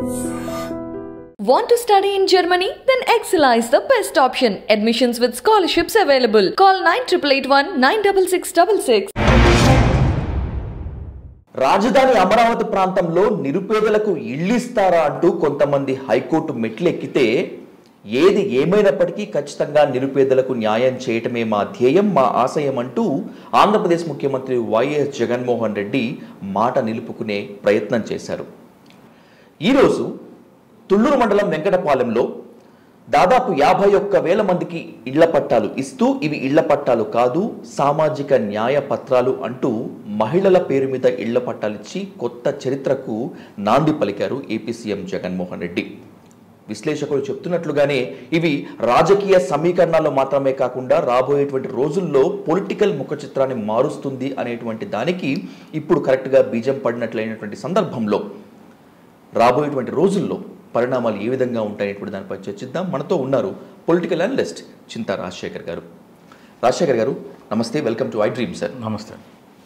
Want to study in Germany? Then Excella is the best option. Admissions with scholarships available. Call 9881 96666. రాజధాని అమరావతి ప్రాంతంలో నిరుపేదలకు ఇల్లిస్తారా అంటూ కొంతమంది high court మెట్లెక్కితే ఏది ఏమైనప్పటికీ ఖచ్చితంగా నిరుపేదలకు న్యాయం చేయటమే మా ధ్యేయం మా ఆశయం అంటూ ఆంధ్రప్రదేశ్ ముఖ్యమంత్రి వైఎస్ జగన్మోహన్ రెడ్డి మాట నిలుపుకునే ప్రయత్నం చేశారు ఈరోజు తుళ్ళూరు మండలం వెంకటపాలెంలో దాదాపు యాభై ఒక్క వేల మందికి ఇళ్ల పట్టాలు ఇస్తూ ఇవి ఇళ్ల పట్టాలు కాదు సామాజిక న్యాయ పత్రాలు అంటూ మహిళల పేరు మీద ఇళ్ల పట్టాలిచ్చి కొత్త చరిత్రకు నాంది పలికారు ఏపీ సీఎం జగన్మోహన్ రెడ్డి విశ్లేషకులు చెప్తున్నట్లుగానే ఇవి రాజకీయ సమీకరణాలు మాత్రమే కాకుండా రాబోయేటువంటి రోజుల్లో పొలిటికల్ ముఖ చిత్రాన్ని మారుస్తుంది అనేటువంటి దానికి ఇప్పుడు కరెక్ట్గా బీజం పడినట్లయినటువంటి సందర్భంలో రాబోయేటువంటి రోజుల్లో పరిణామాలు ఏ విధంగా ఉంటాయనేటువంటి దానిపై చర్చిద్దాం మనతో ఉన్నారు పొలిటికల్ అనలిస్ట్ చింతా రాజశేఖర్ గారు రాజశేఖర్ గారు నమస్తే welcome to I dream sir నమస్తే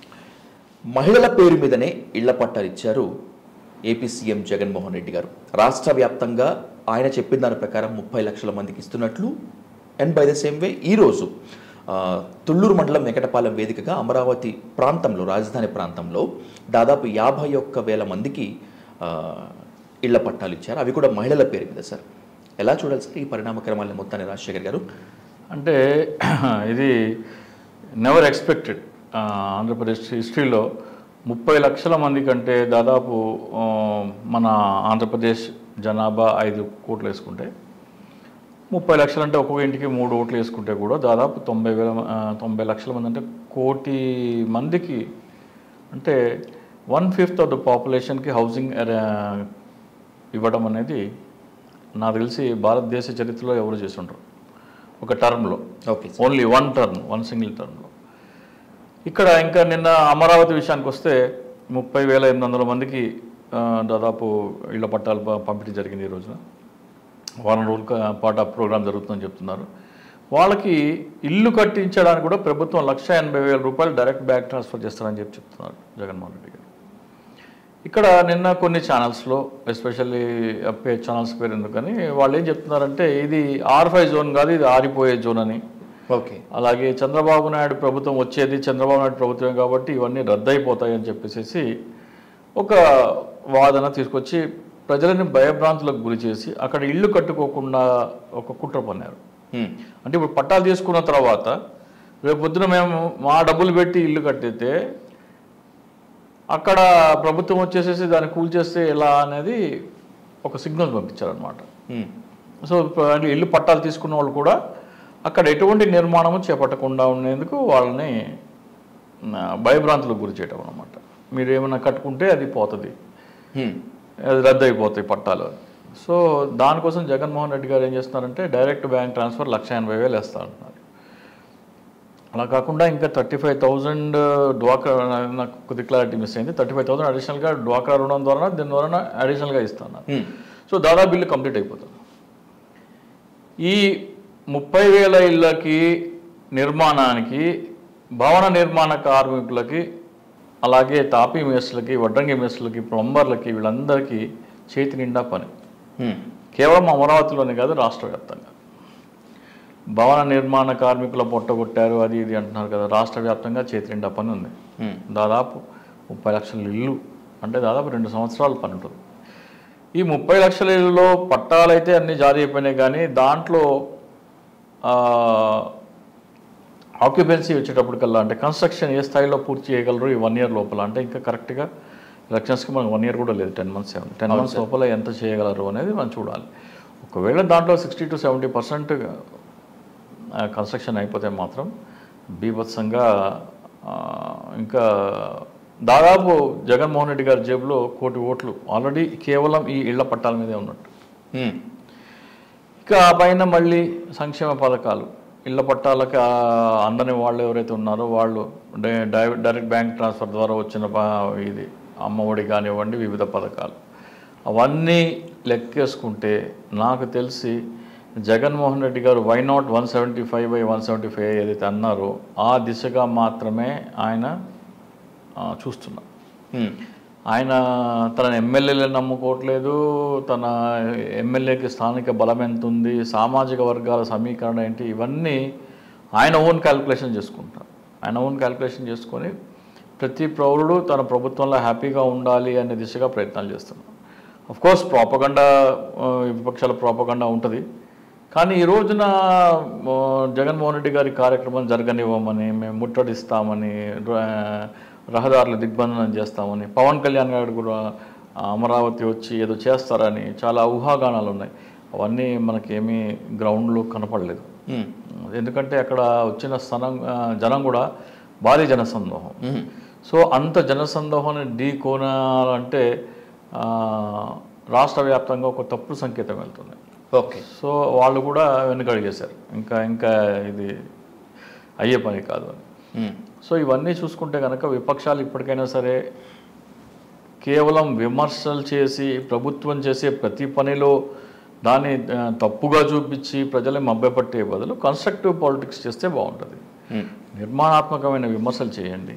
మహిళల పేరు మీదనే ఇళ్ల పట్టాలు ఇచ్చారు ఏపీ సీఎం జగన్మోహన్ రెడ్డి గారు రాష్ట్ర వ్యాప్తంగా ఆయన చెప్పిన దాని ప్రకారం ముప్పై లక్షల మందికి ఇస్తున్నట్లు and by the same way ఈరోజు ఆ, తుళ్ళూరు మండలం వెంకటపాలెం వేదికగా అమరావతి ప్రాంతంలో రాజధాని ప్రాంతంలో దాదాపు యాభై ఒక్క వేల మందికి ఆ, ఇళ్ల పట్టాలు ఇచ్చారు అవి కూడా మహిళల పేరు మీద సార్ ఎలా చూడాలి సార్ ఈ పరిణామక్రమాలను మొత్తాన్ని రాజశేఖర్ గారు అంటే ఇది నెవర్ ఎక్స్పెక్టెడ్ ఆంధ్రప్రదేశ్ హిస్టరీలో ముప్పై లక్షల మంది కంటే దాదాపు ఆ, మన ఆంధ్రప్రదేశ్ జనాభా ఐదు కోట్లు వేసుకుంటే ముప్పై లక్షలు అంటే ఒక్కొక్క ఇంటికి మూడు ఓట్లు వేసుకుంటే కూడా దాదాపు తొంభై వేల మ- ఆ, తొంభై లక్షల మంది అంటే కోటి మందికి అంటే వన్ ఫిఫ్త్ ఆఫ్ ద పాపులేషన్కి హౌసింగ్ అరే- ఇవ్వడం అనేది నాకు తెలిసి భారతదేశ చరిత్రలో ఎవరు చేసి ఉండరు ఒక టర్మ్లో okay only one term one single టర్మ్లో ఇక్కడ ఇంకా నిన్న అమరావతి విషయానికి వస్తే ముప్పై వేల ఎనిమిది వందల మందికి ఆ, దాదాపు ఇళ్ల పట్టాలు ప- పంపిణీ జరిగింది ఈ రోజున వారం రోజుల కా- పాటు ఆ ప్రోగ్రామ్ జరుగుతుందని చెప్తున్నారు వాళ్ళకి ఇల్లు కట్టించడానికి కూడా ప్రభుత్వం లక్ష ఎనభై వేల రూపాయలు డైరెక్ట్ బ్యాంక్ ట్రాన్స్ఫర్ చేస్తారని చెప్పి చెప్తున్నారు జగన్మోహన్ రెడ్డి గారు ఇక్కడ నిన్న కొన్ని ఛానల్స్లో ఎస్పెషల్లీ పే ఛానల్స్ పేరు ఎందుకని వాళ్ళు ఏం చెప్తున్నారంటే ఇది ఆర్ ఫైవ్ జోన్ కాదు ఇది ఆరిపోయే జోన్ అని ఓకే అలాగే చంద్రబాబు నాయుడు ప్రభుత్వం వచ్చేది చంద్రబాబు నాయుడు ప్రభుత్వమే కాబట్టి ఇవన్నీ రద్దయిపోతాయి అని చెప్పేసి ఒక వాదన తీసుకొచ్చి ప్రజలని భయభ్రాంతులకు గురి చేసి అక్కడ ఇల్లు కట్టుకోకుండా ఒక కుట్ర పన్నారు హ్మ్. అంటే ఇప్పుడు పట్టాలు తీసుకున్న తర్వాత రేపు పొద్దున మేము మా డబ్బులు పెట్టి ఇల్లు కట్టితే అక్కడ ప్రభుత్వం వచ్చేసేసి దాన్ని కూల్చేస్తే ఎలా అనేది ఒక సిగ్నల్ పంపించారనమాట హ్మ్. సో ఇప్పుడు అంటే ఇల్లు పట్టాలు తీసుకున్న వాళ్ళు కూడా అక్కడ ఎటువంటి నిర్మాణము చేపట్టకుండా ఉండేందుకు వాళ్ళని ఆ, భయభ్రాంతులకు గురి చేయటం అనమాట మీరు ఏమైనా కట్టుకుంటే అది పోతుంది హ్మ్. అది రద్దు అయిపోతాయి పట్టాలు అని. సో దానికోసం జగన్మోహన్ రెడ్డి గారు ఏం చేస్తున్నారంటే డైరెక్ట్ బ్యాంక్ ట్రాన్స్ఫర్ లక్ష ఎనభై వేలు వేస్తా అంటున్నారు అలా కాకుండా ఇంకా థర్టీ ఫైవ్ థౌజండ్ డ్వాక్రా నాకు కొద్ది క్లారిటీ మిస్ అయింది థర్టీ ఫైవ్ థౌసండ్ అడిషనల్గా డ్వాక్రా రుణం ద్వారా దీని ద్వారా అడిషనల్గా ఇస్తాను హ్మ్. సో దాదాపు బిల్లు కంప్లీట్ అయిపోతుంది ఈ ముప్పై వేల ఇళ్ళకి నిర్మాణానికి భవన నిర్మాణ కార్మికులకి అలాగే తాపీ మేస్టులకి వడ్రంగి మేస్టులకి ప్లంబర్లకి వీళ్ళందరికీ చేతి నిండా పని హ్మ్. కేవలం అమరావతిలోనే కాదు రాష్ట్ర వ్యాప్తంగా భవన నిర్మాణ కార్మికుల పొట్టగొట్టారు అది ఇది అంటున్నారు కదా రాష్ట్ర వ్యాప్తంగా చేతి నిండా పని ఉంది హ్మ్. దాదాపు ముప్పై లక్షల ఇల్లు అంటే దాదాపు రెండు సంవత్సరాల పని ఉంటుంది ఈ ముప్పై లక్షల ఇళ్ళలో పట్టాలైతే అన్ని జారీ అయిపోయినాయి కానీ దాంట్లో ఆక్యుపెన్సీ వచ్చేటప్పటికల్లా అంటే కన్స్ట్రక్షన్ ఏ స్థాయిలో పూర్తి చేయగలరు ఈ వన్ ఇయర్ లోపల అంటే ఇంకా కరెక్ట్గా ఎలక్షన్స్కి మనకు వన్ ఇయర్ కూడా లేదు టెన్ మంత్స్ టెన్ మంత్స్ లోపల ఎంత చేయగలరు అనేది మనం చూడాలి ఒకవేళ దాంట్లో sixty to seventy percent construction అయిపోతే మాత్రం బీభత్సంగా ఆ, ఇంకా దాదాపు జగన్మోహన్ రెడ్డి గారి జేబులో కోటి ఓట్లు ఆల్రెడీ కేవలం ఈ ఇళ్ల పట్టాల మీదే ఉన్నట్టు హ్మ్. ఇక ఆ పైన మళ్ళీ సంక్షేమ పథకాలు ఇళ్ల పట్టాలకి ఆ అందని వాళ్ళు ఎవరైతే ఉన్నారో వాళ్ళు డై- డై- డైరెక్ట్ బ్యాంక్ ట్రాన్స్ఫర్ ద్వారా వచ్చిన ప- ఇది అమ్మఒడి కానివ్వండి వివిధ పథకాలు అవన్నీ లెక్కేసుకుంటే నాకు తెలిసి జగన్మోహన్ రెడ్డి గారు why not one seventy five by one seventy five ఏదైతే అన్నారో ఆ దిశగా మాత్రమే ఆయన ఆ, చూస్తున్నారు హ్మ్. ఆయన తన ఎమ్మెల్యేలను నమ్ముకోవట్లేదు తన ఎమ్మెల్యేకి స్థానిక బలం ఎంత ఉంది సామాజిక వర్గాల సమీకరణ ఏంటి ఇవన్నీ ఆయన ఓన్ క్యాల్కులేషన్ చేసుకుంటారు ఆయన ఓన్ క్యాల్కులేషన్ చేసుకొని ప్రతి పౌరుడు తన ప్రభుత్వంలో హ్యాపీగా ఉండాలి అనే దిశగా ప్రయత్నాలు చేస్తున్నారు అఫ్ కోర్స్ ప్రాపగండా విపక్షాల ప్రాపగండా ఉంటుంది కానీ ఈ రోజున ఆ, జగన్మోహన్ రెడ్డి గారి కార్యక్రమం జరగనివ్వమని మేము ముట్టడిస్తామని ర- రహదారులు దిగ్బంధనం చేస్తామని పవన్ కళ్యాణ్ గారు కూడా ఆ, అమరావతి వచ్చి ఏదో చేస్తారని చాలా ఊహాగానాలు ఉన్నాయి అవన్నీ మనకి ఏమీ గ్రౌండ్లో కనపడలేదు ఉమ్, ఎందుకంటే అక్కడ వచ్చిన స్థనం ఆ, జనం కూడా భారీ జనసందోహం ఉమ్, సో అంత జనసందోహాన్ని ఢీ కోనాలంటే ఆ, రాష్ట్ర వ్యాప్తంగా ఒక తప్పుడు సంకేతం వెళ్తుంది ఓకే సో వాళ్ళు కూడా వెనుకడిగేశారు ఇంకా ఇంకా ఇది అయ్యే పని కాదు అని ఉమ్, సో ఇవన్నీ చూసుకుంటే కనుక విపక్షాలు ఇప్పటికైనా సరే కేవలం విమర్శలు చేసి ప్రభుత్వం చేసే ప్రతి పనిలో దాన్ని ఆ, తప్పుగా చూపించి ప్రజల్ని మభ్యపట్టే బదులు కన్స్ట్రక్టివ్ పాలిటిక్స్ చేస్తే బాగుంటుంది ఉమ్, నిర్మాణాత్మకమైన విమర్శలు చేయండి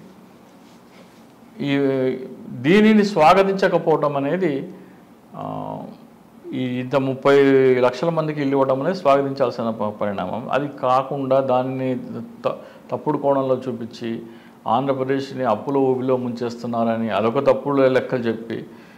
ఈ దీనిని స్వాగతించకపోవడం అనేది ఆ, ఈ ఇంత ముప్పై లక్షల మందికి ఇల్లు ఇవ్వడం అనేది స్వాగతించాల్సిన ప- పరిణామం అది కాకుండా దాన్ని త- తప్పుడు కోణంలో చూపించి ఆంధ్రప్రదేశ్ని అప్పుల ఊబిలో ముంచేస్తున్నారని అదొక తప్పుడు లెక్కలు చెప్పి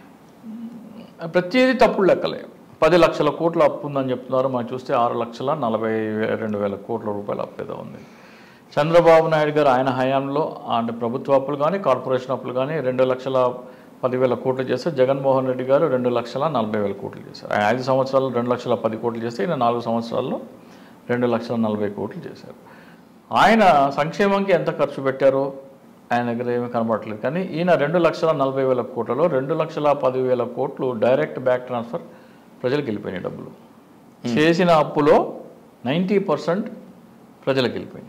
ప్రతిదీ తప్పుడు లెక్కలే పది లక్షల కోట్ల అప్పు ఉందని చెప్తున్నారు మనం చూస్తే ఆరు లక్షల నలభై వే- రెండు వేల కోట్ల రూపాయల అప్పు ఏదో ఉంది చంద్రబాబు నాయుడు గారు ఆయన హయాంలో అంటే ప్రభుత్వ అప్పులు కానీ కార్పొరేషన్ అప్పులు కానీ రెండు లక్షల పదివేల కోట్లు చేస్తే జగన్మోహన్ రెడ్డి గారు రెండు లక్షల నలభై వేల కోట్లు చేశారు ఆయన ఐదు సంవత్సరాలు రెండు లక్షల పది కోట్లు చేస్తే ఈయన నాలుగు సంవత్సరాల్లో రెండు లక్షల నలభై కోట్లు చేశారు ఆయన సంక్షేమంకి ఎంత ఖర్చు పెట్టారో ఆయన దగ్గర ఏమీ కనబడట్లేదు కానీ ఈయన రెండు లక్షల నలభై వేల కోట్లలో రెండు లక్షల పదివేల కోట్లు డైరెక్ట్ బ్యాక్ ట్రాన్స్ఫర్ ప్రజలకు వెళ్ళిపోయినాయి డబ్బులు చేసిన అప్పులో నైంటీ పర్సెంట్ ప్రజలకు వెళ్ళిపోయినాయి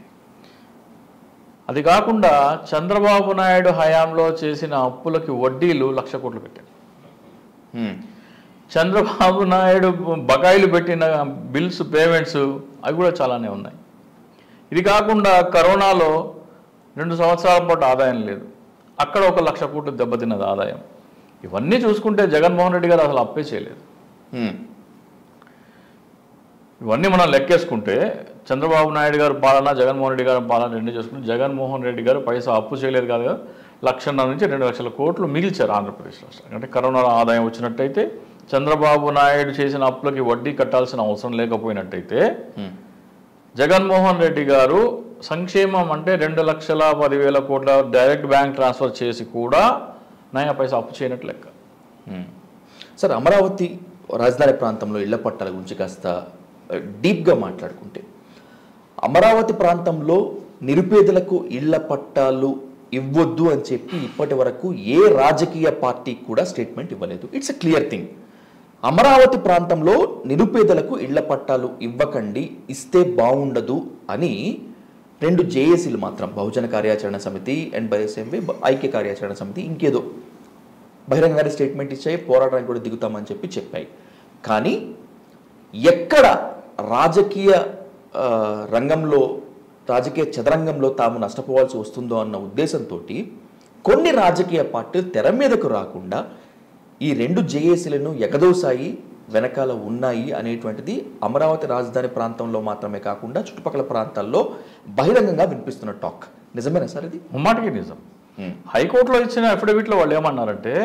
అది కాకుండా చంద్రబాబు నాయుడు హయాంలో చేసిన అప్పులకి వడ్డీలు లక్ష కోట్లు పెట్టారు ఉమ్, చంద్రబాబు నాయుడు బకాయిలు పెట్టిన బిల్స్ పేమెంట్స్ అవి కూడా చాలానే ఉన్నాయి ఇది కాకుండా కరోనాలో రెండు సంవత్సరాల పాటు ఆదాయం లేదు అక్కడ ఒక లక్ష కోట్లు దెబ్బతిన్నది ఆదాయం ఇవన్నీ చూసుకుంటే జగన్మోహన్ రెడ్డి గారు అసలు అప్పే చేయలేదు ఉమ్, ఇవన్నీ మనం లెక్కేసుకుంటే చంద్రబాబు నాయుడు గారు పాలన జగన్మోహన్ రెడ్డి గారి పాలన రెండు చేసుకుంటే జగన్మోహన్ రెడ్డి గారు పైసా అప్పు చేయలేదు కాదు కదా లక్షన్నర నుంచి రెండు లక్షల కోట్లు మిగిల్చారు ఆంధ్రప్రదేశ్ రాష్ట్రం అంటే కరోనా ఆదాయం వచ్చినట్టయితే చంద్రబాబు నాయుడు చేసిన అప్పులకి వడ్డీ కట్టాల్సిన అవసరం లేకపోయినట్టయితే ఉమ్, జగన్మోహన్ రెడ్డి గారు సంక్షేమం అంటే రెండు లక్షల పదివేల కోట్ల డైరెక్ట్ బ్యాంక్ ట్రాన్స్ఫర్ చేసి కూడా నయా పైసా అప్పు చేయనట్లు లెక్క ఉమ్. సార్ అమరావతి రాజధాని ప్రాంతంలో ఇళ్ల పట్టాల గురించి కాస్త ఆ, డీప్గా మాట్లాడుకుంటే అమరావతి ప్రాంతంలో నిరుపేదలకు ఇళ్ల పట్టాలు ఇవ్వొద్దు అని చెప్పి ఇప్పటి వరకు ఏ రాజకీయ పార్టీ కూడా స్టేట్మెంట్ ఇవ్వలేదు it's a clear thing Amaravati ప్రాంతంలో నిరుపేదలకు ఇళ్ల పట్టాలు ఇవ్వకండి ఇస్తే బాగుండదు అని రెండు జేఏసీలు మాత్రం బహుజన కార్యాచరణ సమితి అండ్ బైఎస్ఎంవి ఐక్య కార్యాచరణ సమితి ఇంకేదో బహిరంగంగానే స్టేట్మెంట్ ఇచ్చాయి పోరాటానికి కూడా దిగుతామని చెప్పి చెప్పాయి కానీ ఎక్కడ రాజకీయ ఆ, రంగంలో రాజకీయ చదరంగంలో తాము నష్టపోవాల్సి వస్తుందో అన్న ఉద్దేశంతో కొన్ని రాజకీయ పార్టీలు తెర మీదకు రాకుండా ఈ రెండు జేఏసీలను ఎగదోసాయి వెనకాల ఉన్నాయి అనేటువంటిది అమరావతి రాజధాని ప్రాంతంలో మాత్రమే కాకుండా చుట్టుపక్కల ప్రాంతాల్లో బహిరంగంగా వినిపిస్తున్న టాక్ నిజమేనా సార్ ఇది ముమ్మాటికి నిజం ఉమ్, హైకోర్టులో ఇచ్చిన అఫిడవిట్లో వాళ్ళు ఏమన్నారంటే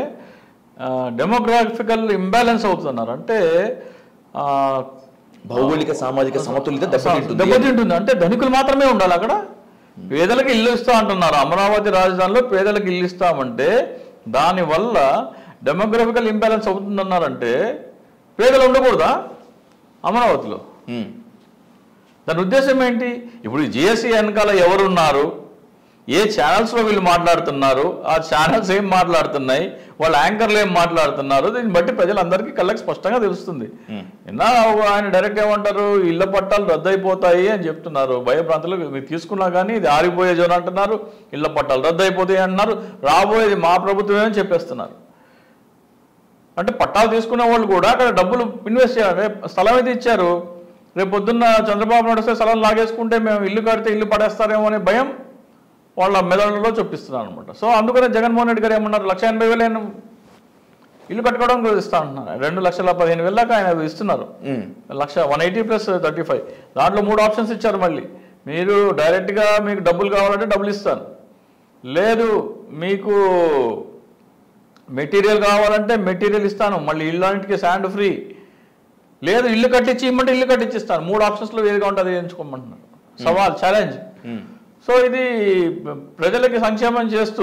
డెమోగ్రాఫికల్ ఇంబ్యాలెన్స్ అవుతున్నారు అంటే ఆ, భౌగోళిక సామాజిక సమతుల్యత దెబ్బతింటుంది దెబ్బతింటుంది అంటే ధనికులు మాత్రమే ఉండాలి అక్కడ పేదలకు ఇల్లు ఇస్తా అంటున్నారు అమరావతి రాజధానిలో పేదలకు ఇల్లు ఇస్తామంటే దానివల్ల డెమోగ్రఫికల్ ఇంబ్యాలెన్స్ అవుతుందన్నారంటే పేదలు ఉండకూడదా అమరావతిలో ఉమ్, దాని ఉద్దేశం ఏంటి ఇప్పుడు జిఎస్సి వెనకాల ఎవరున్నారు ఏ ఛానల్స్లో వీళ్ళు మాట్లాడుతున్నారు ఆ ఛానల్స్ ఏం మాట్లాడుతున్నాయి వాళ్ళ యాంకర్లు ఏం మాట్లాడుతున్నారు దీన్ని బట్టి ప్రజలందరికీ కళ్ళకి స్పష్టంగా తెలుస్తుంది Hmm. నిన్న ఆయన డైరెక్ట్ ఏమంటారు ఇళ్ల పట్టాలు రద్దయిపోతాయి అని చెప్తున్నారు భయ ప్రాంతాలు మీరు తీసుకున్నా కానీ ఇది ఆరిపోయే జోన్ అంటున్నారు ఇళ్ల పట్టాలు రద్దయిపోతాయి అంటున్నారు రాబోయేది మా ప్రభుత్వమే అని చెప్పేస్తున్నారు అంటే పట్టాలు తీసుకునే వాళ్ళు కూడా అక్కడ డబ్బులు ఇన్వెస్ట్ చేయాలి రేపు స్థలం అయితే ఇచ్చారు రేపు పొద్దున్న చంద్రబాబు నాయుడు వస్తే స్థలం లాగేసుకుంటే మేము ఇల్లు కడితే ఇల్లు పడేస్తారేమో అనే భయం వాళ్ళ మెదడులో చొప్పిస్తున్నారు అనమాట సో అందుకనే జగన్మోహన్ రెడ్డి గారు ఏమన్నారు లక్ష ఎనభై వేలు ఇల్లు కట్టుకోవడం కూడా ఇస్తా అంటున్నారు రెండు లక్షల పదిహేను వేల దాకా ఆయన ఇస్తున్నారు um, lakh one eighty plus thirty five దాంట్లో మూడు ఆప్షన్స్ ఇచ్చారు మళ్ళీ మీరు డైరెక్ట్గా మీకు డబ్బులు కావాలంటే డబ్బులు ఇస్తాను లేదు మీకు మెటీరియల్ కావాలంటే మెటీరియల్ ఇస్తాను మళ్ళీ ఇల్లాంటికి శాండ్ ఫ్రీ లేదు ఇల్లు కట్టించి ఇమ్మంటే ఇల్లు కట్టించిస్తాను మూడు ఆప్షన్స్లో ఏదిగా ఉంటుంది ఎంచుకోమంటున్నారు సవాల్ ఛాలెంజ్ ఉమ్, సో ఇది ప్రజలకి సంక్షేమం చేస్తూ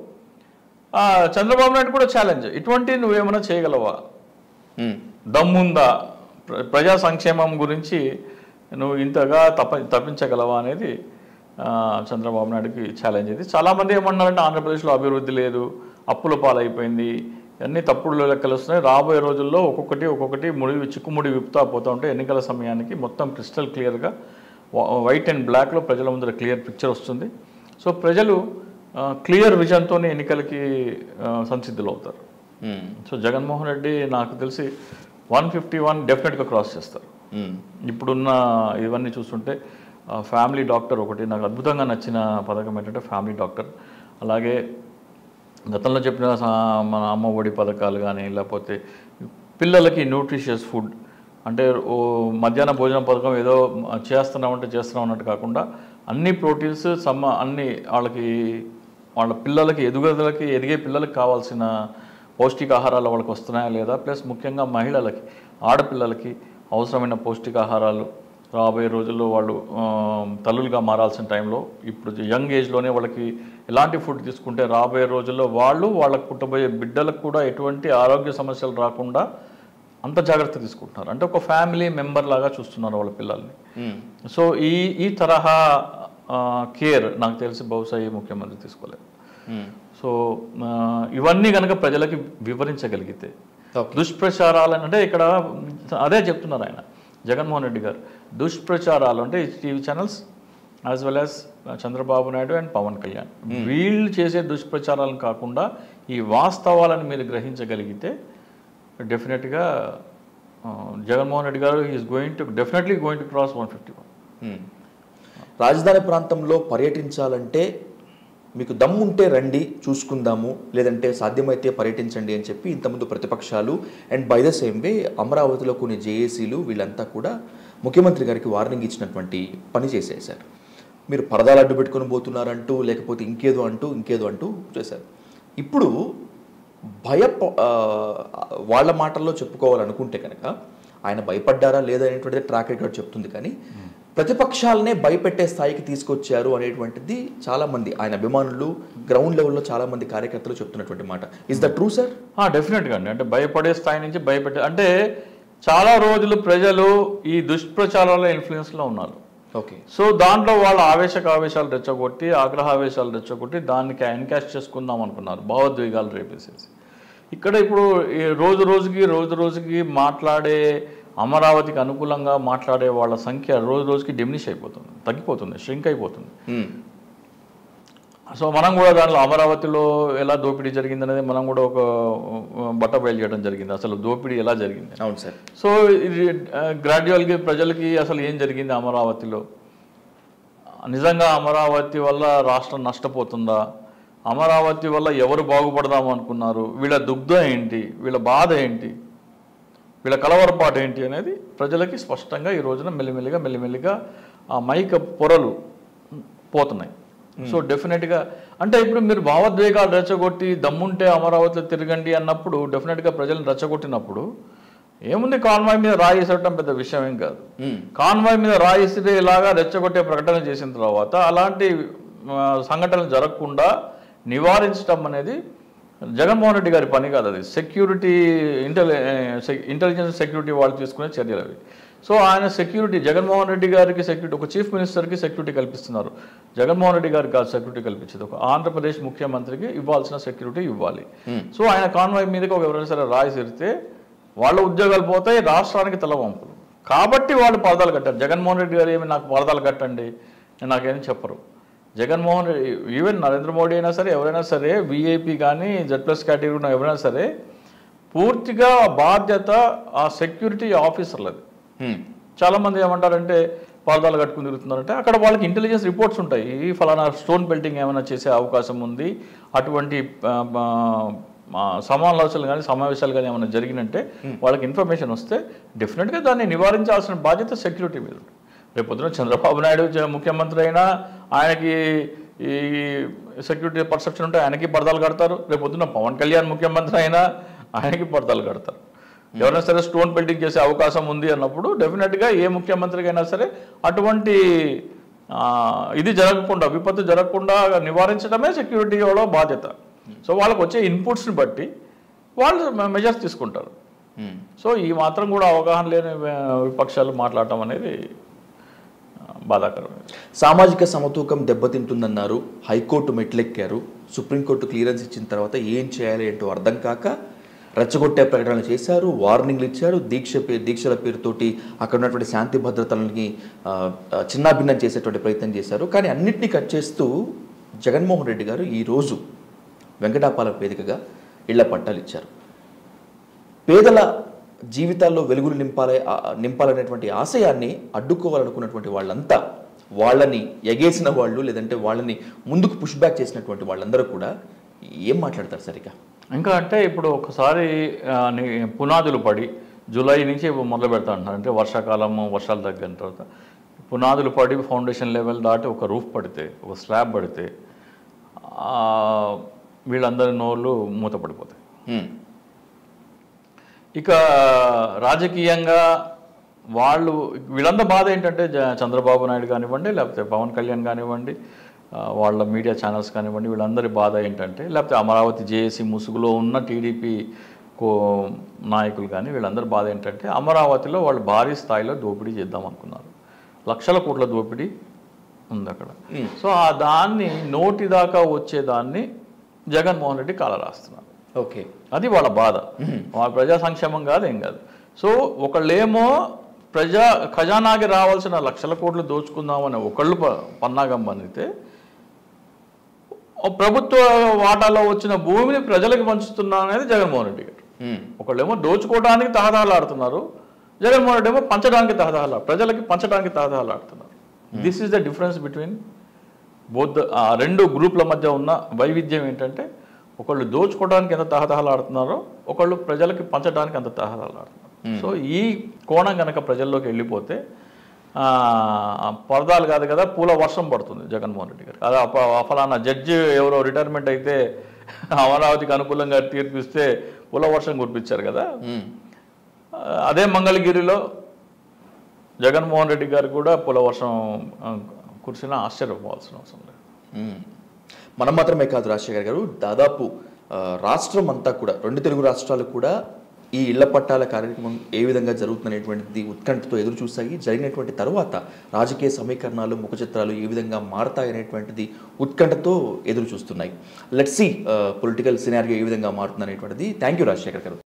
ఆ, చంద్రబాబు నాయుడు కూడా ఛాలెంజ్ ఇటువంటి నువ్వేమైనా చేయగలవా ఉమ్, దమ్ముందా ప్ర- ప్రజా సంక్షేమం గురించి నువ్వు ఇంతగా తప్ప తప్పించగలవా అనేది ఆ, చంద్రబాబు నాయుడుకి ఛాలెంజ్ ఇది చాలామంది ఏమన్నారంటే ఆంధ్రప్రదేశ్లో అభివృద్ధి లేదు అప్పుల పాలైపోయింది అన్ని తప్పుడు లెక్కలు వస్తున్నాయి రాబోయే రోజుల్లో ఒక్కొక్కటి ఒక్కొక్కటి ముడి చిక్కుముడి విప్పుతా పోతూ ఉంటే ఎన్నికల సమయానికి మొత్తం క్రిస్టల్ క్లియర్గా వైట్ అండ్ బ్లాక్లో ప్రజల ముందర క్లియర్ పిక్చర్ వస్తుంది సో ప్రజలు క్లియర్ విజన్తో ఎన్నికలకి ఆ, సంసిద్ధులు అవుతారు ఉమ్, సో జగన్మోహన్ రెడ్డి నాకు తెలిసి వన్ ఫిఫ్టీ వన్ డెఫినెట్గా క్రాస్ చేస్తారు ఉమ్, ఇప్పుడున్న ఇవన్నీ చూస్తుంటే ఆ, ఫ్యామిలీ డాక్టర్ ఒకటి నాకు అద్భుతంగా నచ్చిన పథకం ఏంటంటే ఫ్యామిలీ డాక్టర్ అలాగే గతంలో చెప్పిన సా- మన అమ్మ ఒడి పథకాలు కానీ లేకపోతే పిల్లలకి న్యూట్రిషియస్ ఫుడ్ అంటే ఓ మధ్యాహ్న భోజన పథకం ఏదో చేస్తున్నామంటే చేస్తున్నాం అన్నట్టు కాకుండా అన్ని ప్రోటీన్స్ సమ్మ అన్ని వాళ్ళకి వాళ్ళ పిల్లలకి ఎదుగుదలకి ఎదిగే పిల్లలకి కావాల్సిన పౌష్టికాహారాలు వాళ్ళకి వస్తున్నాయా లేదా ప్లస్ ముఖ్యంగా మహిళలకి ఆడపిల్లలకి అవసరమైన పౌష్టికాహారాలు రాబోయే రోజుల్లో వాళ్ళు ఆ, తల్లులుగా మారాల్సిన టైంలో ఇప్పుడు యంగ్ ఏజ్లోనే వాళ్ళకి ఎలాంటి ఫుడ్ తీసుకుంటే రాబోయే రోజుల్లో వాళ్ళు వాళ్ళకు పుట్టబోయే బిడ్డలకు కూడా ఎటువంటి ఆరోగ్య సమస్యలు రాకుండా అంత జాగ్రత్త తీసుకుంటున్నారు అంటే ఒక ఫ్యామిలీ మెంబర్ లాగా చూస్తున్నారు వాళ్ళ పిల్లల్ని ఉమ్, సో ఈ ఈ తరహా కేర్ నాకు తెలిసి బహుశా ఈ ముఖ్యమంత్రి తీసుకోలేదు ఉమ్, సో ఆ, ఇవన్నీ కనుక ప్రజలకి వివరించగలిగితే ఓకే. దుష్ప్రచారాలు అంటే ఇక్కడ అదే చెప్తున్నారు ఆయన జగన్మోహన్ రెడ్డి గారు దుష్ప్రచారాలు అంటే TV channels as well as Chandrababu Naidu and Pawan Kalyan వీళ్ళు చేసే దుష్ప్రచారాలను కాకుండా ఈ వాస్తవాలను మీరు గ్రహించగలిగితే డెఫినెట్గా జగన్మోహన్ రెడ్డి గారు is going to definitely going to cross one fifty one um. రాజధాని ప్రాంతంలో పర్యటించాలంటే మీకు దమ్ముంటే రండి చూసుకుందాము లేదంటే సాధ్యమైతే పర్యటించండి అని చెప్పి ఇంతకుముందు ప్రతిపక్షాలు and by the same way అమరావతిలో కొన్ని జేఏసీలు వీళ్ళంతా కూడా ముఖ్యమంత్రి గారికి వార్నింగ్ ఇచ్చినటువంటి పని చేసేశారు మీరు పరదాలు అడ్డు పెట్టుకొని పోతున్నారంటూ లేకపోతే ఇంకేదో అంటూ ఇంకేదో అంటూ చేశారు ఇప్పుడు భయ వాళ్ళ మాటల్లో చెప్పుకోవాలనుకుంటే కనుక ఆయన భయపడ్డారా లేదా అనేటువంటిది ట్రాక్ రికార్డ్ చెప్తుంది కానీ ప్రతిపక్షాలనే భయపెట్టే స్థాయికి తీసుకొచ్చారు అనేటువంటిది చాలా మంది ఆయన అభిమానులు గ్రౌండ్ లెవెల్లో చాలా మంది కార్యకర్తలు చెప్తున్నటువంటి మాట ఇస్ ద ట్రూ సార్ డెఫినెట్గా అండి అంటే భయపడే స్థాయి నుంచి భయపెట్టే అంటే చాలా రోజులు ప్రజలు ఈ దుష్ప్రచారాల ఇన్ఫ్లుయెన్స్లో ఉన్నారు ఓకే సో దాంట్లో వాళ్ళ ఆవేశక ఆవేశాలు రెచ్చగొట్టి ఆగ్రహావేశాలు రెచ్చగొట్టి దానికి ఎన్కాష్ చేసుకుందాం అనుకున్నారు భావోద్వేగాలు రేపేసేసి ఇక్కడ ఇప్పుడు ఈ రోజు రోజుకి రోజు రోజుకి మాట్లాడే అమరావతికి అనుకూలంగా మాట్లాడే వాళ్ళ సంఖ్య రోజు రోజుకి డిమినిష్ అయిపోతుంది తగ్గిపోతుంది ష్రింక్ అయిపోతుంది సో మనం కూడా దాంట్లో అమరావతిలో ఎలా దోపిడీ జరిగింది అనేది మనం కూడా ఒక బట్ట బయలు చేయడం జరిగింది అసలు దోపిడీ ఎలా జరిగింది అవును సార్ సో ఇది గ్రాడ్యువల్గా ప్రజలకి అసలు ఏం జరిగింది అమరావతిలో నిజంగా అమరావతి వల్ల రాష్ట్రం నష్టపోతుందా అమరావతి వల్ల ఎవరు బాగుపడదాం అనుకున్నారు వీళ్ళ దుగ్ధం ఏంటి వీళ్ళ బాధ ఏంటి వీళ్ళ కలవరపాటు ఏంటి అనేది ప్రజలకి స్పష్టంగా ఈ రోజున మెల్లిమెల్లిగా మెల్లిమెల్లిగా ఆ మైక పొరలు పోతున్నాయి సో డెఫినెట్గా అంటే ఇప్పుడు మీరు భావోద్వేగాలు రెచ్చగొట్టి దమ్ముంటే అమరావతిలో తిరగండి అన్నప్పుడు డెఫినెట్గా ప్రజలను రెచ్చగొట్టినప్పుడు ఏముంది కాన్వాయ్ మీద రాయి వేసటం పెద్ద విషయం ఏం కాదు కాన్వాయ్ మీద రాయి విసిరే ఇలాగా రెచ్చగొట్టే ప్రకటన చేసిన తర్వాత అలాంటి ఆ, సంఘటనలు జరగకుండా నివారించడం అనేది జగన్మోహన్ రెడ్డి గారి పని కాదు అది సెక్యూరిటీ ఇంటెలి ఇంటెలిజెన్స్ సెక్యూరిటీ వాళ్ళు తీసుకునే చర్యలు అవి సో ఆయన సెక్యూరిటీ జగన్మోహన్ రెడ్డి గారికి సెక్యూరిటీ ఒక చీఫ్ మినిస్టర్కి సెక్యూరిటీ కల్పిస్తున్నారు జగన్మోహన్ రెడ్డి గారికి కాదు సెక్యూరిటీ కల్పించేది ఒక ఆంధ్రప్రదేశ్ ముఖ్యమంత్రికి ఇవ్వాల్సిన సెక్యూరిటీ ఇవ్వాలి సో ఆయన కాన్వాయ్ మీదకి ఒక ఎవరైనా సరే రాయి సిరితే వాళ్ళ ఉద్యోగాలు పోతాయి రాష్ట్రానికి తలవంపులు కాబట్టి వాళ్ళు పరదాలు కట్టారు జగన్మోహన్ రెడ్డి గారు ఏమి నాకు పరదాలు కట్టండి అని నాకేం చెప్పరు జగన్మోహన్ రెడ్డి ఈవెన్ నరేంద్ర మోడీ అయినా సరే ఎవరైనా సరే విఐపి కానీ జెడ్ ప్లస్ కేటగిరీ ఉన్న ఎవరైనా సరే పూర్తిగా బాధ్యత ఆ సెక్యూరిటీ ఆఫీసర్లది చాలామంది ఏమంటారంటే పాదాలు కట్టుకుని తిరుగుతున్నారంటే అక్కడ వాళ్ళకి ఇంటెలిజెన్స్ రిపోర్ట్స్ ఉంటాయి ఈ ఫలానా స్టోన్ బెల్టింగ్ ఏమైనా చేసే అవకాశం ఉంది అటువంటి మా సమాలోచనలు కానీ సమావేశాలు కానీ ఏమైనా జరిగినంటే వాళ్ళకి ఇన్ఫర్మేషన్ వస్తే డెఫినెట్గా దాన్ని నివారించాల్సిన బాధ్యత సెక్యూరిటీ మీద ఉంటుంది రేపు పొద్దున చంద్రబాబు నాయుడు జ- ముఖ్యమంత్రి అయినా ఆయనకి ఈ సెక్యూరిటీ పర్సెప్షన్ ఉంటే ఆయనకి పరదాలు కడతారు రేపు పొద్దున పవన్ కళ్యాణ్ ముఖ్యమంత్రి అయినా ఆయనకి పరదాలు కడతారు ఎవరైనా సరే స్టోన్ బిల్డింగ్ చేసే అవకాశం ఉంది అన్నప్పుడు డెఫినెట్గా ఏ ముఖ్యమంత్రికి అయినా సరే అటువంటి ఆ, ఇది జరగకుండా విపత్తు జరగకుండా నివారించడమే సెక్యూరిటీ వాళ్ళ బాధ్యత సో వాళ్ళకి వచ్చే ఇన్పుట్స్ని బట్టి వాళ్ళు మెజర్స్ తీసుకుంటారు మ్మ్. సో ఈ మాత్రం కూడా అవగాహన లేని వి- విపక్షాలు మాట్లాడటం అనేది ఆ, బాధాకరమైనది సామాజిక సమతూకం దెబ్బతింటుందన్నారు హైకోర్టు మెట్లెక్కారు సుప్రీంకోర్టు క్లియరెన్స్ ఇచ్చిన తర్వాత ఏం చేయాలి ఏంటో అర్థం కాక రెచ్చగొట్టే ప్రకటనలు చేశారు వార్నింగ్లు ఇచ్చారు దీక్ష పే దీక్షల పేరుతోటి అక్కడ ఉన్నటువంటి శాంతి భద్రతలని ఆ, ఆ, చిన్నాభిన్నం చేసేటువంటి ప్రయత్నం చేశారు కానీ అన్నిటినీ కట్ చేస్తూ జగన్మోహన్ రెడ్డి గారు ఈరోజు వెంకటాపాల వేదికగా ఇళ్ల పట్టాలు ఇచ్చారు పేదల జీవితాల్లో వెలుగులు నింపాలి ఆ- నింపాలనేటువంటి ఆశయాన్ని అడ్డుకోవాలనుకున్నటువంటి వాళ్ళంతా వాళ్ళని ఎగేసిన వాళ్ళు లేదంటే వాళ్ళని ముందుకు పుష్ బ్యాక్ చేసినటువంటి వాళ్ళందరూ కూడా ఏం మాట్లాడతారు సరిగా ఇంకా అంటే ఇప్పుడు ఒకసారి ఆ, ని- పునాదులు పడి జూలై నుంచి మొదలు పెడతా అంటున్నారు అంటే వర్షాకాలము వర్షాలు తగ్గిన తర్వాత పునాదులు పడి ఫౌండేషన్ లెవెల్ దాటి ఒక రూఫ్ పడితే ఒక స్లాబ్ పడితే ఆ, వీళ్ళందరి నోళ్ళు మూతపడిపోతాయి హ్మ్. ఇక రాజకీయంగా వాళ్ళు వీళ్ళందరూ బాధ ఏంటంటే జ- చంద్రబాబు నాయుడు కానివ్వండి లేకపోతే పవన్ కళ్యాణ్ కానివ్వండి ఆ, వాళ్ళ మీడియా ఛానల్స్ కానివ్వండి వీళ్ళందరి బాధ ఏంటంటే లేకపోతే అమరావతి జేఏసీ ముసుగులో ఉన్న టీడీపీ కో నాయకులు కానీ వీళ్ళందరి బాధ ఏంటంటే అమరావతిలో వాళ్ళు భారీ స్థాయిలో దోపిడీ చేద్దాం అనుకున్నారు లక్షల కోట్ల దోపిడీ ఉంది అక్కడ సో ఆ దాన్ని నోటి దాకా వచ్చేదాన్ని జగన్మోహన్ రెడ్డి కాల రాస్తున్నారు ఓకే అది వాళ్ళ బాధ వాళ్ళ ప్రజా సంక్షేమం కాదు ఏం కాదు సో ఒకళ్ళేమో ప్రజా ఖజానాకి రావాల్సిన లక్షల కోట్లు దోచుకుందామని ఒకళ్ళు ప- పన్నాగం పండితే ఓ ప్రభుత్వ వాటాలో వచ్చిన భూమిని ప్రజలకు పంచుతున్నా అనేది జగన్మోహన్ రెడ్డి గారు హ్మ్. ఒకళ్ళేమో దోచుకోవడానికి తహదాలాడుతున్నారు జగన్మోహన్ రెడ్డి ఏమో పంచడానికి తహదాల ప్రజలకి పంచడానికి తహదాలాడుతున్నారు this is the difference between both ఆ రెండు గ్రూప్ల మధ్య ఉన్న వైవిధ్యం ఏంటంటే ఒకళ్ళు దోచుకోవడానికి ఎంత తహతహలాడుతున్నారో ఒకళ్ళు ప్రజలకి పంచడానికి అంత తహతహలాడుతున్నారు సో ఈ కోణం కనుక ప్రజల్లోకి వెళ్ళిపోతే ఆ, పరదాలు కాదు కదా పూల వర్షం పడుతుంది జగన్మోహన్ రెడ్డి గారు అదే అప- ఫలానా జడ్జి ఎవరో రిటైర్మెంట్ అయితే అమరావతికి అనుకూలంగా తీర్పిస్తే పూల వర్షం కురిపించారు కదా హ్మ్. ఆ, అదే మంగళగిరిలో జగన్మోహన్ రెడ్డి గారు కూడా పూల వర్షం ఆ, కురిసినా ఆశ్చర్యపోవాల్సిన అవసరం లేదు మ్మ్. మనం మాత్రమే కాదు రాజశేఖర్ గారు దాదాపు ఆ, రాష్ట్రం అంతా కూడా రెండు తెలుగు రాష్ట్రాలు కూడా ఈ ఇళ్ల పట్టాల కార్యక్రమం ఏ విధంగా జరుగుతుందనేటువంటిది ఉత్కంఠతో ఎదురు చూసాయి జరిగినటువంటి తర్వాత రాజకీయ సమీకరణాలు ముఖ చిత్రాలు ఏ విధంగా మారతాయనేటువంటిది ఉత్కంఠతో ఎదురు చూస్తున్నాయి లెట్స్ సి పొలిటికల్ సినారియో ఏ విధంగా మారుతుందనేటువంటిది థ్యాంక్ యూ రాజశేఖర్ గారు